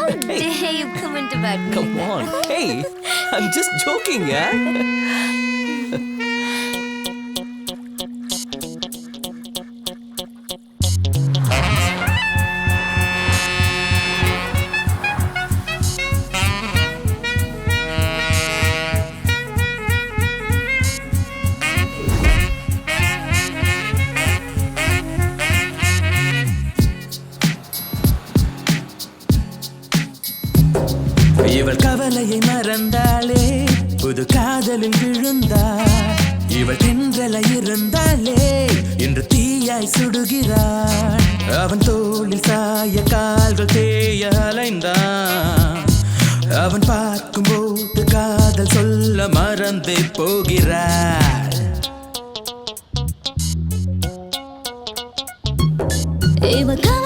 How dare you comment about me? Come on. Hey, I'm just joking, yeah? இவள் கவலையை மறந்தாளே புது காதலில் விழுந்தாள் இவள் தென்றலை இருந்தாளே இன்று தீயாய் சுடுகிறாள் அவன் தோளில் சாய கால்கள் தேய அலைந்தான் அவன் பார்க்கும்போது காதல் சொல்ல மறந்தே போகிறாள் இவ கவலை